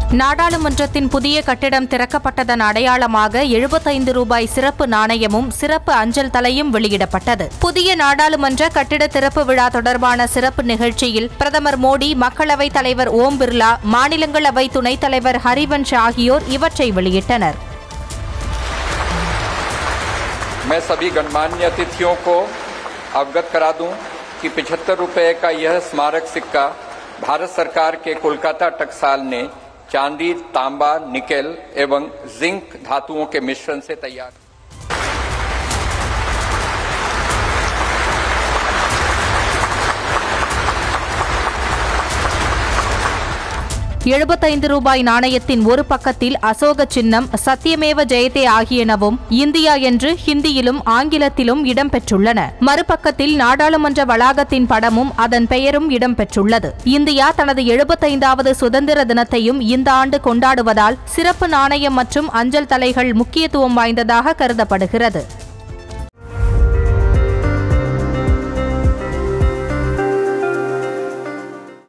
நாடாளுமன்றத்தின் புதிய கட்டிடம் திறக்கப்பட்டதன் அடையாளமாக எழுபத்தைந்து ரூபாய் சிறப்பு நாணயமும் சிறப்பு அஞ்சல் தலையும் வெளியிடப்பட்டது புதிய நாடாளுமன்ற கட்டிட திறப்பு விழா தொடர்பான சிறப்பு நிகழ்ச்சியில் பிரதமர் மோடி மக்களவைத் தலைவர் ஓம் பிர்லா மாநிலங்களவை துணைத் தலைவர் ஹரிவன்ஷ் ஆகியோர் இவற்றை வெளியிட்டனர் मैं सभी गणमान्य अतिथियों को अवगत करा दूं कि पिछहत्तर रुपए का यह स्मारक सिक्का भारत सरकार के कोलकाता टकसाल ने चांदी तांबा निकेल एवं जिंक धातुओं के मिश्रण से तैयार எழுபத்தைந்து ரூபாய் நாணயத்தின் ஒரு பக்கத்தில் அசோக சின்னம் சத்தியமேவ ஜெயதே ஆகியனவும் இந்தியா என்று ஹிந்தியிலும் ஆங்கிலத்திலும் இடம்பெற்றுள்ளன மறுபக்கத்தில் நாடாளுமன்ற வளாகத்தின் படமும் அதன் பெயரும் இடம்பெற்றுள்ளது இந்தியா தனது எழுபத்தைந்தாவது சுதந்திர தினத்தையும் இந்த ஆண்டு கொண்டாடுவதால் சிறப்பு நாணயம் மற்றும் அஞ்சல் தலைகள் முக்கியத்துவம் வாய்ந்ததாக கருதப்படுகிறது